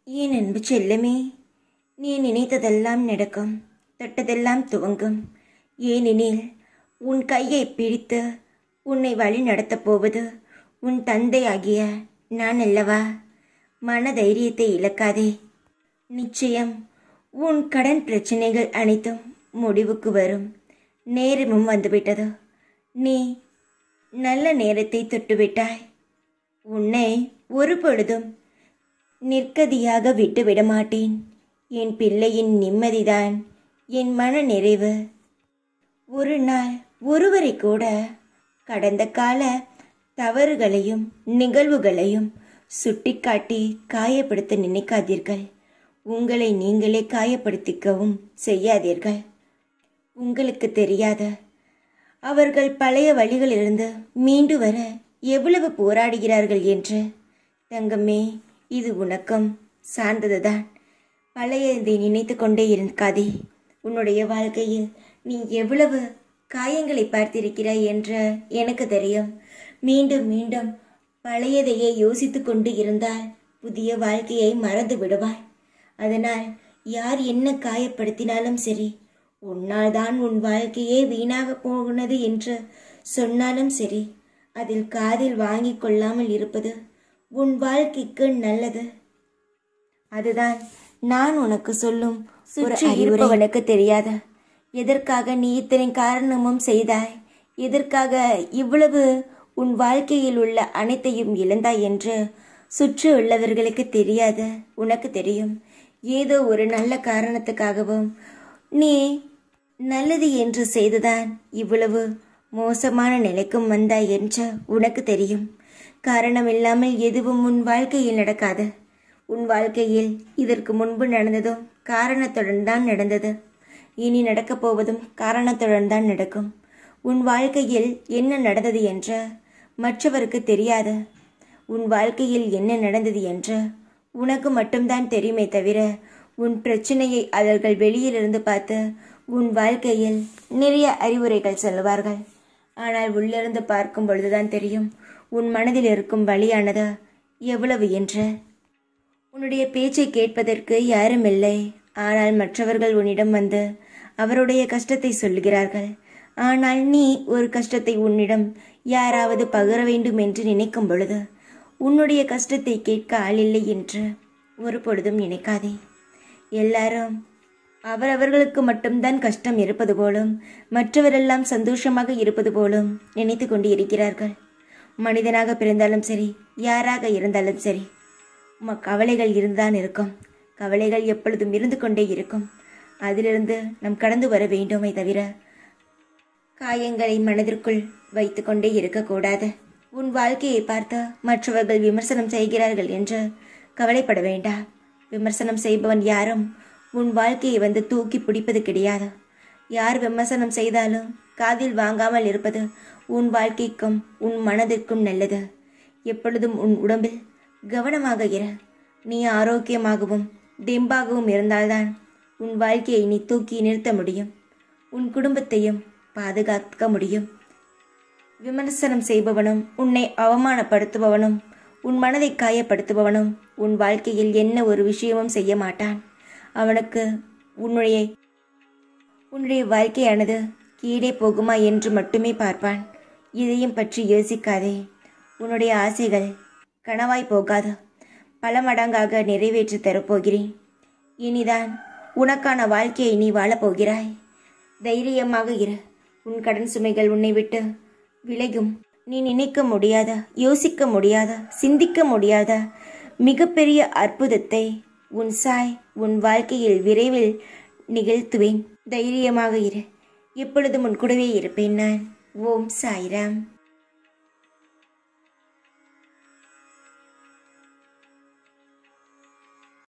என் அன்பு செல்லமே நீ நினைத்ததெல்லாம் நடக்கும் தொட்டதெல்லாம் துவங்கும் ஏனெனில் உன் கையை பிடித்து உன்னை வழி நடத்தப் போவது உன் தந்தையாகிய நான் அல்லவா மன தைரியத்தை இழக்காதே நிச்சயம் உன் கடன் பிரச்சனைகள் அனைத்தும் முடிவுக்கு வரும் நேரமும் வந்துவிட்டது நீ நல்ல நேரத்தை தொட்டுவிட்டாய் உன்னை ஒரு பொழுதும் நிற்கதியாக விட்டுவிட மாட்டேன் என் பிள்ளையின் நிம்மதிதான் என் மன நிறைவு ஒரு நாள் ஒருவரை கூட கடந்த கால தவறுகளையும் நிகழ்வுகளையும் சுட்டிக்காட்டி காயப்படுத்த நினைக்காதீர்கள் உங்களை நீங்களே காயப்படுத்திக்கவும் செய்யாதீர்கள் உங்களுக்கு தெரியாத அவர்கள் பழைய வழிகளிலிருந்து மீண்டு வர எவ்வளவு போராடுகிறார்கள் என்று தங்கமே இது உனக்கும் சார்ந்ததுதான் பழையதை நினைத்து கொண்டே இருக்காதே உன்னுடைய வாழ்க்கையில் நீ எவ்வளவு காயங்களை பார்த்திருக்கிறாய் என்று எனக்கு தெரியும் மீண்டும் மீண்டும் பழையதையே யோசித்து கொண்டு இருந்தால் புதிய வாழ்க்கையை மறந்து விடுவாய் அதனால் யார் என்ன காயப்படுத்தினாலும் சரி உன்னால் தான் உன் வாழ்க்கையே வீணாக போனது என்று சொன்னாலும் சரி அதில் காதில் வாங்கிக் கொள்ளாமல் இருப்பது உன் வாழ்க்கைக்கு நல்லது அதுதான் நான் உனக்கு சொல்லும் ஒரு அறிவுரைவனுக்கு தெரியாத எதற்காக நீ இத்தனை காரணமும் செய்தாய் எதற்காக இவ்வளவு உன் வாழ்க்கையில் உள்ள அனைத்தையும் இழந்தாய் என்று சுற்றி உள்ளவர்களுக்கு தெரியாத உனக்கு தெரியும் ஏதோ ஒரு நல்ல காரணத்துக்காகவும் நீ நல்லது என்று செய்துதான் இவ்வளவு மோசமான நிலைக்கும் வந்தாய் என்று உனக்கு தெரியும் காரணம் இல்லாமல் எதுவும் உன் வாழ்க்கையில் நடக்காது உன் வாழ்க்கையில் இதற்கு முன்பு நடந்ததும் காரணத்துடன் தான் நடந்தது இனி நடக்கப் போவதும் காரணத்துடன் தான் நடக்கும் உன் வாழ்க்கையில் என்ன நடந்தது என்று மற்றவருக்கு தெரியாது உன் வாழ்க்கையில் என்ன நடந்தது என்று உனக்கு மட்டும்தான் தெரியுமே தவிர உன் பிரச்சனையை அவர்கள் வெளியிலிருந்து பார்த்து உன் வாழ்க்கையில் நிறைய அறிவுரைகள் சொல்லுவார்கள் ஆனால் உள்ளிருந்து பார்க்கும் பொழுதுதான் தெரியும் உன் மனதில் இருக்கும் வழியானது எவ்வளவு என்று உன்னுடைய பேச்சை கேட்பதற்கு யாரும் இல்லை ஆனால் மற்றவர்கள் உன்னிடம் வந்து அவருடைய கஷ்டத்தை சொல்லுகிறார்கள் ஆனால் நீ ஒரு கஷ்டத்தை உன்னிடம் யாராவது பகிர வேண்டும் என்று நினைக்கும் பொழுது உன்னுடைய கஷ்டத்தை கேட்க ஆளில்லை என்று ஒரு பொழுதும் நினைக்காதே எல்லாரும் அவரவர்களுக்கு மட்டும்தான் கஷ்டம் இருப்பது போலும் மற்றவரெல்லாம் சந்தோஷமாக இருப்பது போலும் நினைத்து கொண்டு இருக்கிறார்கள் மனிதனாக பிறந்தாலும் சரி யாராக இருந்தாலும் சரி ம- கவலைகள் இருந்துதான் இருக்கும் கவலைகள் எப்பொழுதும் இருந்து கொண்டே இருக்கும் அதிலிருந்து நாம் கடந்து வர வேண்டுமே தவிர காயங்களை மனதிற்குள் வைத்துக்கொண்டே இருக்கக்கூடாது உன் வாழ்க்கையை பார்த்து மற்றவர்கள் விமர்சனம் செய்கிறார்கள் என்று கவலைப்பட வேண்டாம் விமர்சனம் செய்பவன் யாரும் உன் வாழ்க்கையை வந்து தூக்கி பிடிப்பது கிடையாது யார் விமர்சனம் செய்தாலும் காதில் வாங்காமல் இருப்பது உன் வாழ்க்கைக்கும் உன் மனதிற்கும் நல்லது எப்பொழுதும் உன் உடம்பில் கவனமாக இரு நீ ஆரோக்கியமாகவும் தெம்பாகவும் இருந்தால்தான் உன் வாழ்க்கையை நீ தூக்கி நிறுத்த முடியும் உன் குடும்பத்தையும் பாதுகாக்க முடியும் விமர்சனம் செய்பவனும் உன்னை அவமானப்படுத்துபவனும் உன் மனதை காயப்படுத்துபவனும் உன் வாழ்க்கையில் என்ன ஒரு விஷயமும் செய்ய மாட்டான் அவனுக்கு உன்னுடைய உன்னுடைய வாழ்க்கையானது கீழே போகுமா என்று மட்டுமே பார்ப்பான் இதையும் பற்றி யோசிக்காதே உன்னுடைய ஆசைகள் கனவாய் போகாது பல மடங்காக நிறைவேற்றி தரப்போகிறேன் இனிதான் உனக்கான வாழ்க்கையை நீ வாழப்போகிறாய் தைரியமாக இரு உன் கடன் சுமைகள் உன்னை விட்டு விலகும் நீ நினைக்க முடியாத யோசிக்க முடியாத சிந்திக்க முடியாத மிகப்பெரிய அற்புதத்தை உன் சாய் உன் வாழ்க்கையில் விரைவில் நிகழ்த்துவேன் தைரியமாக இரு எப்பொழுதும் உன் கூடவே இருப்பேன் நான் ஓம் சாய்ராம்